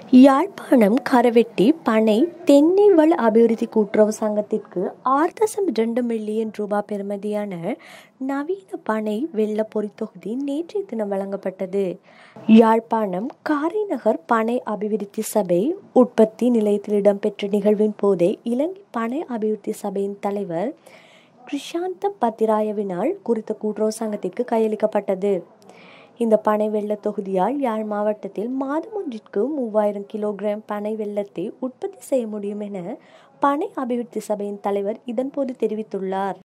யாழ்ப்பாணம் கரவெட்டி பனை தென்னை வள அபிவிருத்தி கூட்டுறவு சங்கத்திற்கு ஆறு தசம் இரண்டு மில்லியன் ரூபாய் பெறுமதியான நவீன பனை வெள்ள பொறித்தொகுதி நேற்றைய தினம் வழங்கப்பட்டது யாழ்ப்பாணம் காரைநகர் பனை அபிவிருத்தி சபை உற்பத்தி நிலையத்தில் இடம்பெற்ற நிகழ்வின் போதே இலங்கை பனை அபிவிருத்தி சபையின் தலைவர் கிருஷாந்த பத்திராயவினால் குறித்த கூட்டுறவு சங்கத்திற்கு கையளிக்கப்பட்டது இந்த பனை வெள்ள தொகுதியால் யாழ் மாவட்டத்தில் மாதம் ஒன்றிற்கு மூவாயிரம் கிலோகிராம் பனை வெள்ளத்தை உற்பத்தி செய்ய முடியும் என பனை அபிவிருத்தி சபையின் தலைவர் இதன்போது தெரிவித்துள்ளார்